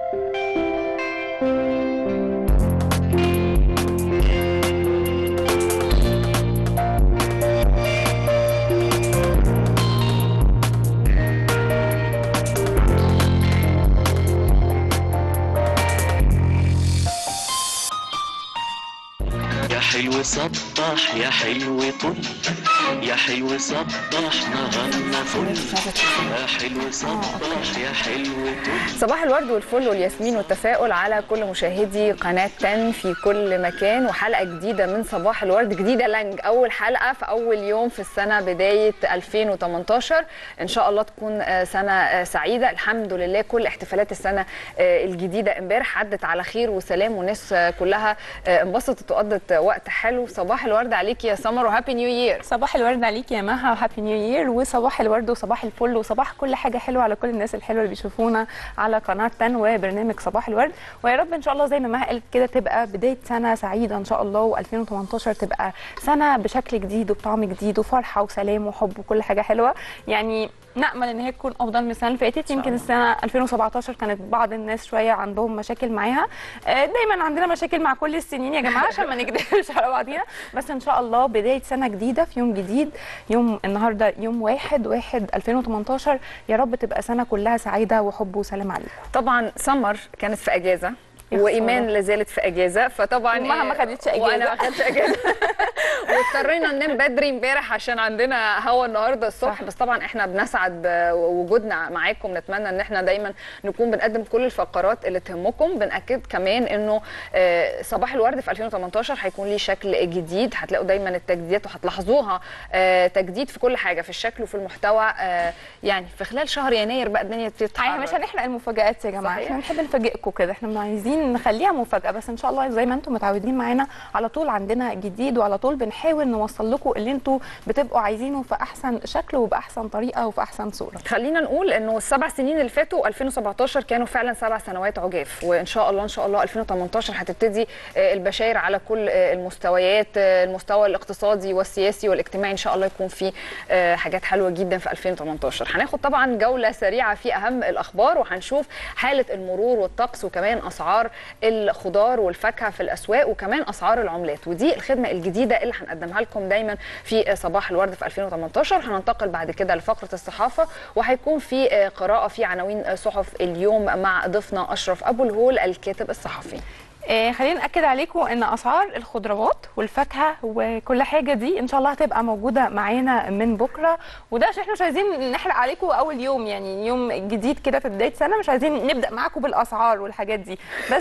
يا حلو صبح يا حلو طل يا حلو صبح نهارنا فل يا حلو صبح يا حلو طل صباح الورد والفل والياسمين والتفاؤل على كل مشاهدي قناة 10 في كل مكان وحلقة جديدة من صباح الورد جديدة لنج أول حلقة في أول يوم في السنة بداية 2018 إن شاء الله تكون آه، سنة آه، سعيدة الحمد لله كل احتفالات السنة آه، الجديدة امبارح عدت على خير وسلام والناس آه، كلها آه، انبسطت وقضت وقت حلو صباح الورد عليكي يا سمر وهابي نيو يير صباح الورد عليك يا مها وهابي نيو يير وصباح الورد وصباح الفل وصباح كل حاجه حلوه على كل الناس الحلوه اللي بيشوفونا على قناه تن وبرنامج صباح الورد ويا رب ان شاء الله زي ما مها قالت كده تبقى بدايه سنه سعيده ان شاء الله و2018 تبقى سنه بشكل جديد وبطعم جديد وفرحه وسلام وحب وكل حاجه حلوه يعني نامل ان هي تكون افضل من السنه اللي فاتت يمكن السنه 2017 كانت بعض الناس شويه عندهم مشاكل معاها آه، دايما عندنا مشاكل مع كل السنين يا جماعه عشان ما نكدبش على بعضينا بس ان شاء الله بدايه سنه جديده في يوم جديد يوم النهارده يوم واحد واحد 2018 يا رب تبقى سنه كلها سعيده وحب وسلام عليكم طبعا سمر كانت في اجازه يا وايمان خسارة. لازالت في اجازه فطبعا ومها ما إيه، خدتش أجازة. وانا ما خدتش اجازه واضطرينا ننام بدري امبارح عشان عندنا هوا النهارده الصبح صح. بس طبعا احنا بنسعد بوجودنا معاكم نتمنى ان احنا دايما نكون بنقدم كل الفقرات اللي تهمكم بناكد كمان انه آه، صباح الورد في 2018 هيكون ليه شكل جديد هتلاقوا دايما التجديدات وهتلاحظوها آه، تجديد في كل حاجه في الشكل وفي المحتوى آه، يعني في خلال شهر يناير بقى الدنيا تتحرك احنا مش هنحرق المفاجآت يا جماعه صحيح. احنا بنحب نفاجئكم كده احنا عايزين نخليها مفاجاه بس ان شاء الله زي ما انتم متعودين معانا على طول عندنا جديد وعلى طول بنحاول نوصل لكم اللي انتم بتبقوا عايزينه في احسن شكل وباحسن طريقه وفي احسن صوره خلينا نقول انه السبع سنين اللي فاتوا 2017 كانوا فعلا سبع سنوات عجاف وان شاء الله ان شاء الله 2018 هتبتدي آه، البشاير على كل آه، المستويات آه، المستوى الاقتصادي والسياسي والاجتماعي ان شاء الله يكون في آه، حاجات حلوه جدا في 2018 هناخد طبعا جوله سريعه في اهم الاخبار وهنشوف حاله المرور والطقس وكمان اسعار الخضار والفاكهه في الاسواق وكمان اسعار العملات ودي الخدمه الجديده اللي هنقدمها لكم دايما في صباح الورد في 2018 هننتقل بعد كده لفقره الصحافه وهيكون في آه، قراءه في عناوين آه، صحف اليوم مع ضيفنا اشرف ابو الهول الكاتب الصحفي آه خلينا ناكد عليكم ان اسعار الخضروات والفاكهه وكل حاجه دي ان شاء الله هتبقى موجوده معانا من بكره وده عشان احنا مش عايزين نحرق عليكم اول يوم يعني يوم جديد كده في بدايه سنه مش عايزين نبدا معاكم بالاسعار والحاجات دي بس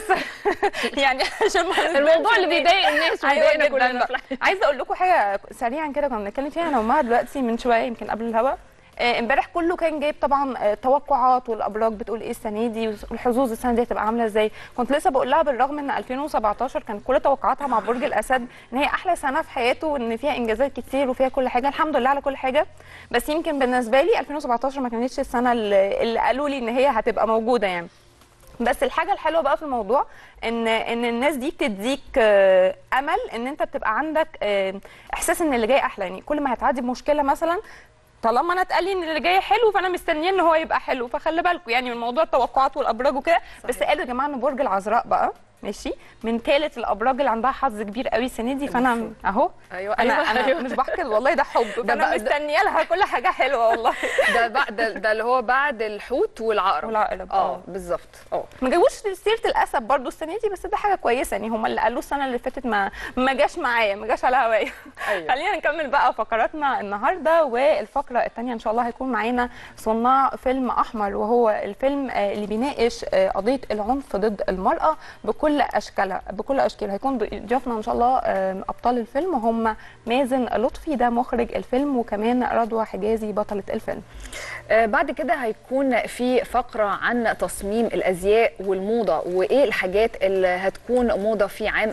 يعني عشان ما الموضوع اللي بيضايق الناس ايوه وبيضايقنا جدا كلنا بقى. عايزه اقول لكم حاجه سريعا كده كنا بنتكلم فيها انا ومها دلوقتي من شويه يمكن قبل الهوا آه، امبارح كله كان جايب طبعا آه، توقعات والابراج بتقول ايه السنه دي والحظوظ السنه دي هتبقى عامله ازاي كنت لسه بقول لها بالرغم ان 2017 كان كل توقعاتها مع برج الاسد ان هي احلى سنه في حياته وان فيها انجازات كتير وفيها كل حاجه الحمد لله على كل حاجه بس يمكن بالنسبه لي 2017 ما كانتش السنه اللي اللي قالوا لي ان هي هتبقى موجوده يعني بس الحاجه الحلوه بقى في الموضوع ان ان الناس دي بتديك آه، امل ان انت بتبقى عندك آه، احساس ان اللي جاي احلى يعني كل ما هتعدي بمشكله مثلا طالما انا اتقال لي ان اللي جاي حلو فانا مستنيه ان هو يبقى حلو فخلي بالكم يعني من موضوع التوقعات والابراج وكده بس قالوا يا جماعه ان برج العذراء بقى ماشي من ثالث الابراج اللي عندها حظ كبير قوي السنه دي فانا اهو ايوه انا أيوة، انا أيوة. مش بحكي والله ده حب فانا بقى- ده- مستنيه لها كل حاجه حلوه والله ده بقى ده, ده اللي هو بعد الحوت والعقرب والعقرب، اه آه. بالظبط اه ما جابوش سيره الاسد برضو السنه دي بس ده حاجه كويسه يعني هم اللي قالوه السنه اللي فاتت ما ما جاش معايا ما جاش على هوايا أيوة. خلينا نكمل بقى فقراتنا النهارده والفقره الثانيه ان شاء الله هيكون معانا صناع فيلم احمر وهو الفيلم آه، اللي بيناقش آه، قضيه العنف ضد المراه بكل اشكالها بكل اشكالها هيكون ضيوفنا ان شاء الله آه، ابطال الفيلم هم مازن لطفي ده مخرج الفيلم وكمان رضوى حجازي بطله الفيلم آه، بعد كده هيكون في فقرة عن تصميم الأزياء والموضة وإيه الحاجات اللي هتكون موضة في عام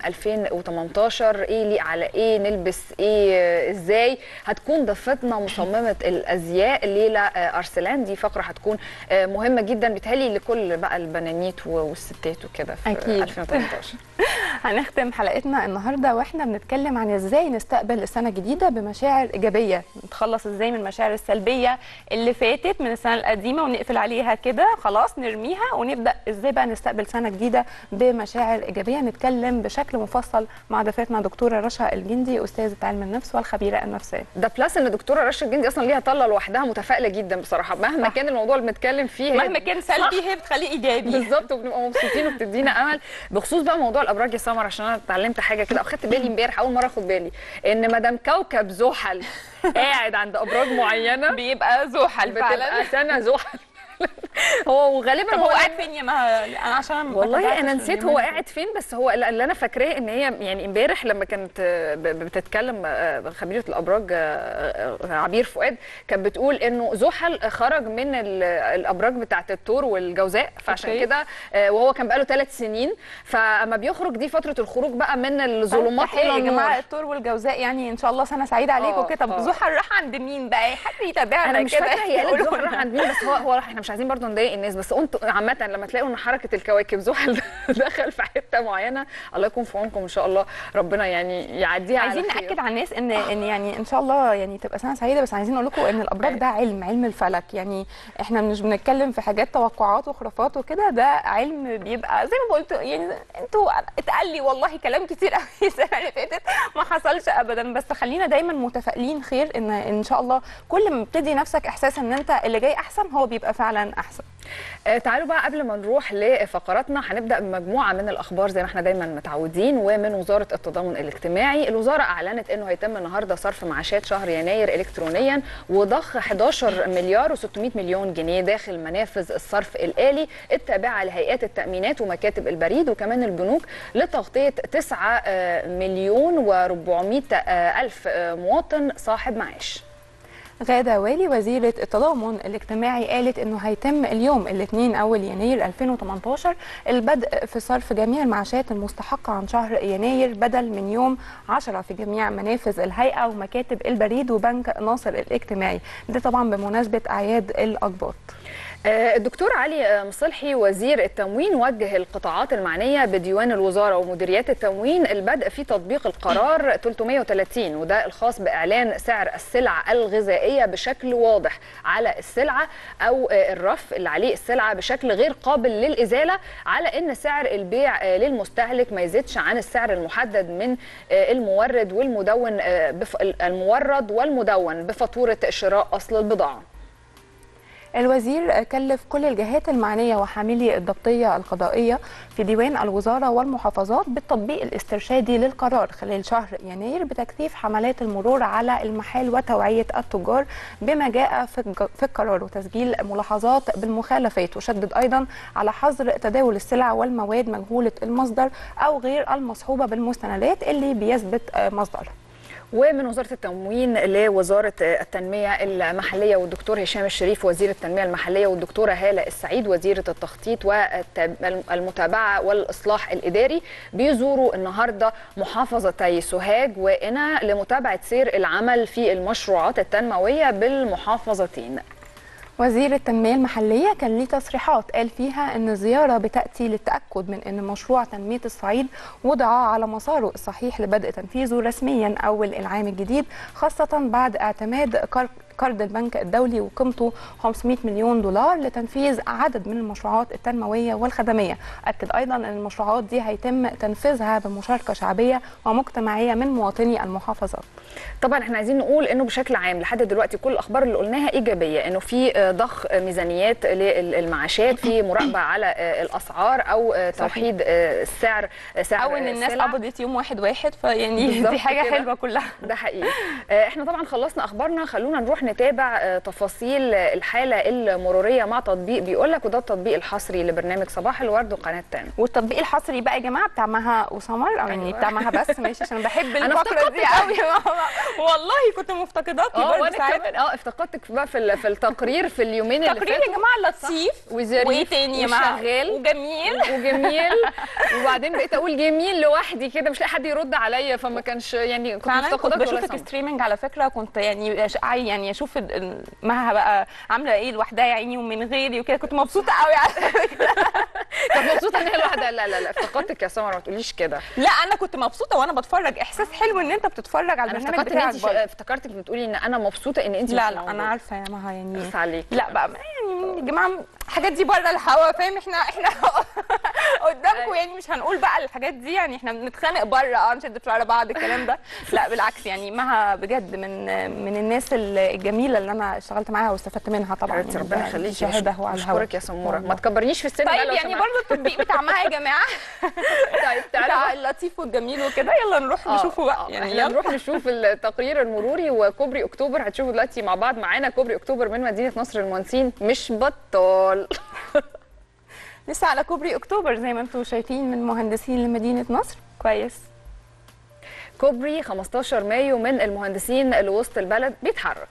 2018 إيه ليق على إيه نلبس إيه آه، إزاي هتكون ضيفتنا مصممة الأزياء ليلى آه، أرسلان دي فقرة هتكون آه، مهمة جدا بتهيألي لكل بقى البنانيت والستات وكده في أكيد. 2018 هنختم حلقتنا النهارده واحنا بنتكلم عن ازاي نستقبل السنه الجديده بمشاعر ايجابيه نتخلص ازاي من المشاعر السلبيه اللي فاتت من السنه القديمه ونقفل عليها كده خلاص نرميها ونبدا ازاي بقى نستقبل سنه جديده بمشاعر ايجابيه نتكلم بشكل مفصل مع ضيفتنا دكتوره رشا الجندي استاذه علم النفس والخبيره النفسيه ده بلس ان دكتوره رشا الجندي اصلا ليها طله لوحدها متفائله جدا بصراحه مهما صح. كان الموضوع اللي بنتكلم فيه هي مهما كان سلبي هي بتخليه ايجابي بالظبط وبنبقى مبسوطين وبتدينا امل بخصوص بقى موضوع الابراج يا سمر عشان انا اتعلمت حاجه كده او خدت بالي امبارح اول مره اخد بالي ان مدام كوكب زحل قاعد عند ابراج معينه بيبقى زحل بتبقى فعلا سنه زحل هو وغالبا طب هو قاعد فين يا مها انا عشان ما والله تابعتش انا نسيت اليومين هو دول. قاعد فين بس هو اللي انا فاكراه ان هي يعني امبارح لما كانت آه، ب- بتتكلم آه، خبيره الابراج آه، آه، عبير فؤاد كانت بتقول انه زحل خرج من ال- الابراج بتاعه الثور والجوزاء فعشان أوكي. كده آه، وهو كان بقاله ثلاث سنين فاما بيخرج دي فتره الخروج بقى من الظلمات حلو الى يا جماعه النور الثور والجوزاء يعني ان شاء الله سنه سعيده عليكم آه، كده طب آه. زحل راح عند مين بقى حد يتابعنا انا مش كده فاكره هي قالت يقولوا زحل راح لنا. عند مين بس هو هو احنا مش عايزين برضه نضايق الناس بس انتوا عامه لما تلاقوا ان حركه الكواكب زحل دخل في حته معينه الله يكون في عونكم ان شاء الله ربنا يعني يعديها على عايزين خير. ناكد على الناس ان ان يعني ان شاء الله يعني تبقى سنه سعيده بس عايزين نقول لكم ان الابراج ده علم علم الفلك يعني احنا مش بنتكلم في حاجات توقعات وخرافات وكده ده علم بيبقى زي ما قلت يعني انتوا اتقال لي والله كلام كتير قوي السنه اللي فاتت ما حصلش ابدا بس خلينا دايما متفائلين خير ان ان شاء الله كل ما بتدي نفسك احساس ان انت اللي جاي احسن هو بيبقى فعلا احسن آه، تعالوا بقى قبل ما نروح لفقراتنا هنبدا بمجموعه من الاخبار زي ما احنا دايما متعودين ومن وزاره التضامن الاجتماعي الوزاره اعلنت انه هيتم النهارده صرف معاشات شهر يناير الكترونيا وضخ 11 مليار و600 مليون جنيه داخل منافذ الصرف الالي التابعه لهيئات التامينات ومكاتب البريد وكمان البنوك لتغطيه 9 آه، مليون و400 الف آه، مواطن صاحب معاش غادة والي وزيرة التضامن الاجتماعي قالت انه هيتم اليوم الاثنين اول يناير 2018 البدء في صرف جميع المعاشات المستحقة عن شهر يناير بدل من يوم 10 في جميع منافذ الهيئة ومكاتب البريد وبنك ناصر الاجتماعي ده طبعا بمناسبة اعياد الاقباط آه، الدكتور علي آه، مصلحي وزير التموين وجه القطاعات المعنيه بديوان الوزاره ومديريات التموين البدء في تطبيق القرار 330 وده الخاص باعلان سعر السلع الغذائيه بشكل واضح على السلعه او آه، الرف اللي عليه السلعه بشكل غير قابل للازاله على ان سعر البيع آه، للمستهلك ما يزيدش عن السعر المحدد من آه، المورد والمدون آه، بف- المورد والمدون بفاتوره شراء اصل البضاعه الوزير كلف كل الجهات المعنية وحاملي الضبطية القضائية في ديوان الوزارة والمحافظات بالتطبيق الاسترشادي للقرار خلال شهر يناير بتكثيف حملات المرور على المحال وتوعية التجار بما جاء في الج- في القرار وتسجيل ملاحظات بالمخالفات وشدد أيضا على حظر تداول السلع والمواد مجهولة المصدر أو غير المصحوبة بالمستندات اللي بيثبت آه، مصدرها ومن وزاره التموين لوزاره التنميه المحليه والدكتور هشام الشريف وزير التنميه المحليه والدكتوره هاله السعيد وزيره التخطيط والمتابعه والاصلاح الاداري بيزوروا النهارده محافظتي سوهاج وقنا لمتابعه سير العمل في المشروعات التنمويه بالمحافظتين وزير التنمية المحلية كان ليه تصريحات قال فيها أن الزيارة بتأتي للتأكد من أن مشروع تنمية الصعيد وضع على مساره الصحيح لبدء تنفيذه رسميا أول العام الجديد خاصة بعد اعتماد قر- قرض البنك الدولي وقيمته 500 مليون دولار لتنفيذ عدد من المشروعات التنموية والخدمية أكد أيضا أن المشروعات دي هيتم تنفيذها بمشاركة شعبية ومجتمعية من مواطني المحافظات طبعا احنا عايزين نقول انه بشكل عام لحد دلوقتي كل الاخبار اللي قلناها ايجابيه انه في آه، ضخ ميزانيات للمعاشات في مراقبه على آه، الاسعار او آه، توحيد آه، السعر آه، سعر أو أن الناس السلع. قبضت يوم واحد واحد فيعني بالظبط دي حاجة كده. حلوة كلها ده حقيقي آه، احنا طبعا خلصنا اخبارنا خلونا نروح نتابع آه، تفاصيل آه، الحاله المروريه مع تطبيق بيقول لك وده التطبيق الحصري لبرنامج صباح الورد وقناه تاني والتطبيق الحصري بقى يا جماعه بتاع مها وسمر او يعني أيوة. بتاع مها بس ماشي عشان بحب أنا الفقره دي افتقدتك قوي والله كنت مفتقداكي اه برضه وانا ساعات كمان اه افتقدتك بقى في ال- في التقرير في اليومين اللي تقرير فاتوا يا جماعه لطيف وظريف وايه تاني يا جماعه وشغال. وجميل وجميل وبعدين بقيت اقول جميل لوحدي كده مش لاقي حد يرد عليا فما كانش يعني كنت فعلا كنت مفتقدك ولا بشوفك سمع. ستريمنج على فكره كنت يعني أش- يعني اشوف ال- ال- مها بقى عامله ايه لوحدها يا عيني ومن غيري وكده كنت مبسوطه قوي على فكره كانت مبسوطه مبسوطه ان هي لوحدها لا لا لا افتقدتك يا سمر ما تقوليش كده لا انا كنت مبسوطه وانا بتفرج احساس حلو ان انت بتتفرج على انا البرنامج افتكرت ان بتاعك انت برضه. افتكرتك بتقولي ان انا مبسوطه ان انت لا مش لا موجودة. انا عارفه يا مها يعني بس عليك لا بقى ما يعني يا جماعه الحاجات دي بره الهوا فاهم احنا احنا قدامكم أيوة. يعني مش هنقول بقى الحاجات دي يعني احنا بنتخانق بره اه نشد في شعر بعض الكلام ده لا بالعكس يعني مها بجد من من الناس الجميله اللي انا اشتغلت معاها واستفدت منها طبعا حبيبتي يعني ربنا ده يخليكي شهاده على الهوا اشكرك يا سموره ما والله. تكبرنيش في السن بقى طيب لو يعني سمحت. برضه التطبيق بتاع مها يا جماعه طيب بتاع تعالى اللطيف والجميل وكده يلا نروح آه، نشوفه آه، بقى يعني احنا يلا نروح نشوف التقرير المروري وكوبري اكتوبر هتشوفوا دلوقتي مع بعض معانا كوبري اكتوبر من مدينه نصر المهندسين مش بطال لسه على كوبري اكتوبر زي ما انتم شايفين من مهندسين لمدينه نصر كويس كوبري 15 مايو من المهندسين اللي وسط البلد بيتحرك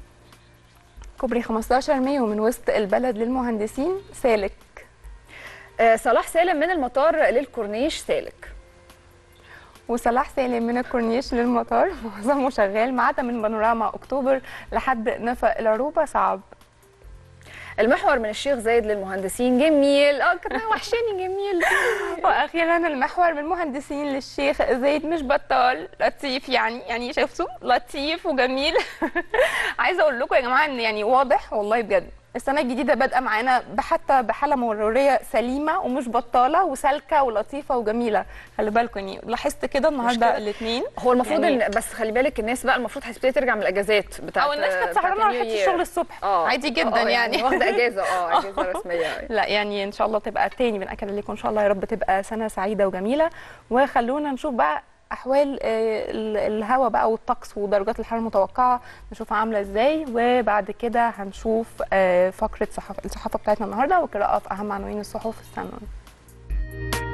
كوبري 15 مايو من وسط البلد للمهندسين سالك آه، صلاح سالم من المطار للكورنيش سالك وصلاح سالم من الكورنيش للمطار معظمه شغال ما عدا من بانوراما اكتوبر لحد نفق العروبه صعب المحور من الشيخ زايد للمهندسين جميل اه كانت وحشاني جميل واخيرا المحور من المهندسين للشيخ زايد مش بطال لطيف يعني يعني شفتوا لطيف وجميل عايزه اقول لكم يا جماعه ان يعني واضح والله بجد السنه الجديده بادئه معانا حتى بحاله مروريه سليمه ومش بطاله وسالكه ولطيفه وجميله خلي بالكم يعني لاحظت كده النهارده كده. الاثنين هو المفروض يعني- ان بس خلي بالك الناس بقى المفروض هتبتدي ترجع من الاجازات بتاعت او الناس كانت بتاعت سهرانه النيو راحت يير. الشغل الصبح اه عادي جدا آه، يعني واخده اجازه اه اجازه رسميه لا يعني ان شاء الله تبقى تاني بنأكد عليكم ان شاء الله يا رب تبقى سنه سعيده وجميله وخلونا نشوف بقى احوال آه، ال- الهواء بقى والطقس ودرجات الحراره المتوقعه نشوفها عامله ازاي وبعد كده هنشوف آه، فقره صحف الصحافه بتاعتنا النهارده وقراءه في اهم عناوين الصحف استنوا